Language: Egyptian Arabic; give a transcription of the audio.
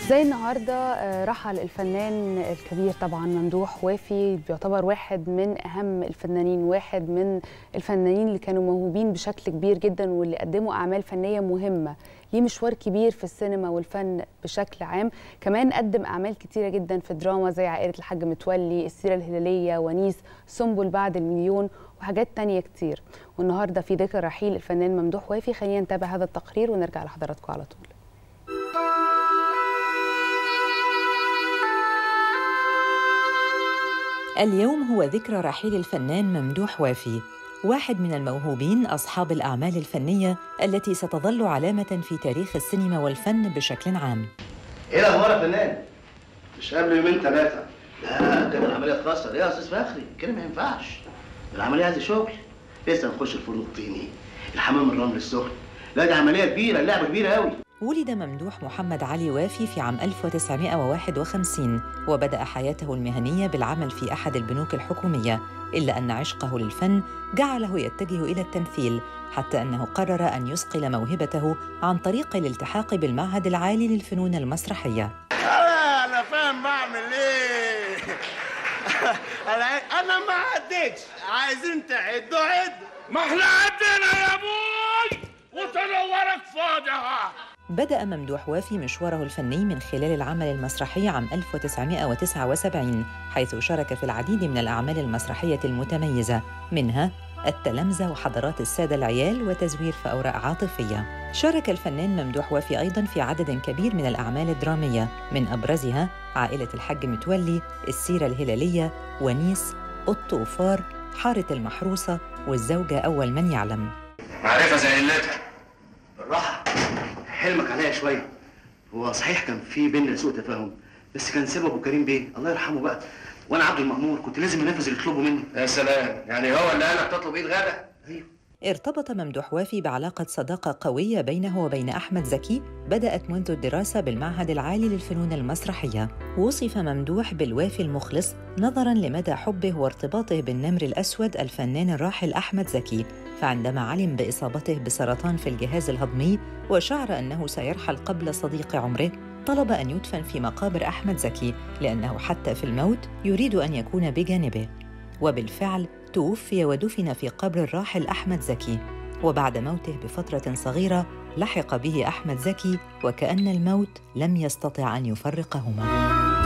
زي النهارده آه، رحل الفنان الكبير طبعا ممدوح وافي بيعتبر واحد من اهم الفنانين واحد من الفنانين اللي كانوا موهوبين بشكل كبير جدا واللي قدموا اعمال فنيه مهمه ليه مشوار كبير في السينما والفن بشكل عام كمان قدم اعمال كتيره جدا في الدراما زي عائله الحاج متولي السيره الهلاليه ونيس سنبل بعد المليون وحاجات تانية كتير والنهارده في ذكر رحيل الفنان ممدوح وافي خلينا نتابع هذا التقرير ونرجع لحضراتكم على طول اليوم هو ذكرى رحيل الفنان ممدوح وافي واحد من الموهوبين أصحاب الأعمال الفنية التي ستظل علامة في تاريخ السينما والفن بشكل عام ايه الاخبار يا فنان؟ مش قبل يومين ثلاثة لا كده العمليه اتخسر ايه يا استاذ فخري كده ما ينفعش العمليه عايزه شغل لسه نخش الفرن الطيني الحمام الرمل السخن لا دي عمليه كبيره اللعبه كبيره قوي ولد ممدوح محمد علي وافي في عام 1951 وبدأ حياته المهنية بالعمل في أحد البنوك الحكومية إلا أن عشقه للفن جعله يتجه إلى التمثيل حتى أنه قرر أن يصقل موهبته عن طريق الالتحاق بالمعهد العالي للفنون المسرحية أنا أنا فاهم بعمل إيه أنا أنا ما عديتش عايزين تعدوا عدوا ما احنا عدينا يا ابوي وتنورك فاضحه بدأ ممدوح وافي مشواره الفني من خلال العمل المسرحي عام 1979 حيث شارك في العديد من الأعمال المسرحية المتميزة منها التلمذة وحضرات السادة العيال وتزوير في أوراق عاطفية شارك الفنان ممدوح وافي أيضاً في عدد كبير من الأعمال الدرامية من أبرزها عائلة الحج متولي السيرة الهلالية ونيس قط وفار حارة المحروسة والزوجة أول من يعلم معرفه زي قلتها بالراحه حلمك عليا شويه هو صحيح كان في بيننا سوء تفاهم بس كان سببه كريم بيه الله يرحمه بقى وانا عبد المأمور كنت لازم انفذ اللي يطلبه مني يا سلام يعني هو اللي قالك تطلب ايه الغدا ايوه ارتبط ممدوح وافي بعلاقة صداقة قوية بينه وبين أحمد زكي بدأت منذ الدراسة بالمعهد العالي للفنون المسرحية وصف ممدوح بالوافي المخلص نظراً لمدى حبه وارتباطه بالنمر الأسود الفنان الراحل أحمد زكي فعندما علم بإصابته بسرطان في الجهاز الهضمي وشعر أنه سيرحل قبل صديق عمره طلب أن يدفن في مقابر أحمد زكي لأنه حتى في الموت يريد أن يكون بجانبه وبالفعل توفي ودفن في قبر الراحل أحمد زكي وبعد موته بفترة صغيرة لحق به أحمد زكي وكأن الموت لم يستطع أن يفرقهما